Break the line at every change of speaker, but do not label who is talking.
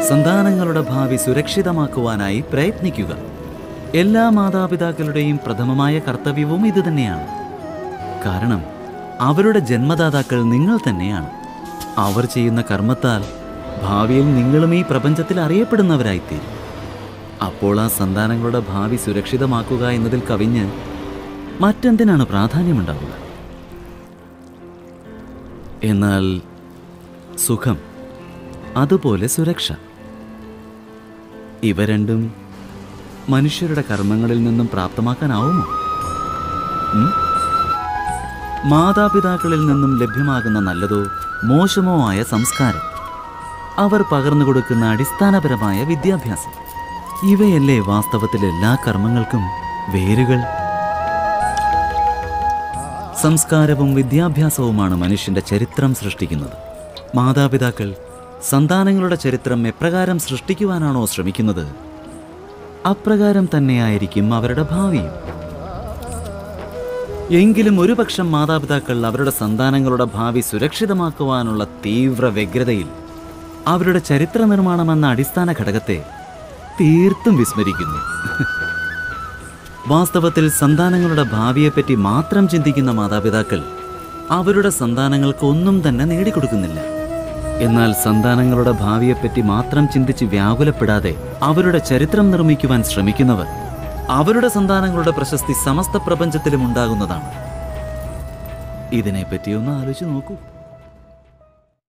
സന്താനങ്ങളുടെ ഭാവി സുരക്ഷിതമാക്കുവാനായി പ്രയത്നിക്കുക എല്ലാ മാതാപിതാക്കളുടെയും പ്രഥമമായ കർത്തവ്യവും ഇതുതന്നെയാണ് കാരണം അവരുടെ ജന്മദാതാക്കൾ നിങ്ങൾ തന്നെയാണ് അവർ ചെയ്യുന്ന കർമ്മത്താൽ ഭാവിയിൽ നിങ്ങളും ഈ പ്രപഞ്ചത്തിൽ അറിയപ്പെടുന്നവരായിത്തീരും അപ്പോൾ ആ സന്താനങ്ങളുടെ ഭാവി സുരക്ഷിതമാക്കുക എന്നതിൽ കവിഞ്ഞ് മറ്റെന്തിനാണ് പ്രാധാന്യമുണ്ടാവുക എന്നാൽ സുഖം അതുപോലെ സുരക്ഷ ഇവ രണ്ടും മനുഷ്യരുടെ കർമ്മങ്ങളിൽ നിന്നും പ്രാപ്തമാക്കാനാവുമോ ഉം? മാതാപിതാക്കളിൽ നിന്നും ലഭ്യമാകുന്ന നല്ലതോ മോശമോ ആയ സംസ്കാരം അവർ പകർന്നു കൊടുക്കുന്ന അടിസ്ഥാനപരമായ വിദ്യാഭ്യാസം ഇവയല്ലേ വാസ്തവത്തിൽ എല്ലാ കർമ്മങ്ങൾക്കും വേരുകൾ സംസ്കാരവും വിദ്യാഭ്യാസവുമാണ് മനുഷ്യന്റെ ചരിത്രം സൃഷ്ടിക്കുന്നത് മാതാപിതാക്കൾ സന്താനങ്ങളുടെ ചരിത്രം എപ്രകാരം സൃഷ്ടിക്കുവാനാണോ ശ്രമിക്കുന്നത് അപ്രകാരം തന്നെയായിരിക്കും അവരുടെ ഭാവിയും എങ്കിലും ഒരുപക്ഷം മാതാപിതാക്കൾ അവരുടെ സന്താനങ്ങളുടെ ഭാവി സുരക്ഷിതമാക്കുവാനുള്ള തീവ്ര വ്യഗ്രതയിൽ അവരുടെ ചരിത്ര നിർമ്മാണം എന്ന അടിസ്ഥാന ഘടകത്തെ തീർത്തും വിസ്മരിക്കുന്നു വാസ്തവത്തിൽ സന്താനങ്ങളുടെ ഭാവിയെപ്പറ്റി മാത്രം ചിന്തിക്കുന്ന മാതാപിതാക്കൾ അവരുടെ സന്താനങ്ങൾക്ക് ഒന്നും തന്നെ നേടിക്കൊടുക്കുന്നില്ല എന്നാൽ സന്താനങ്ങളുടെ ഭാവിയെപ്പറ്റി മാത്രം ചിന്തിച്ച് വ്യാകുലപ്പെടാതെ അവരുടെ ചരിത്രം നിർമ്മിക്കുവാൻ ശ്രമിക്കുന്നവർ അവരുടെ സന്താനങ്ങളുടെ പ്രശസ്തി സമസ്ത പ്രപഞ്ചത്തിലും ഉണ്ടാകുന്നതാണ് ഇതിനെപ്പറ്റി ഒന്ന് ആലോചിച്ച് നോക്കൂ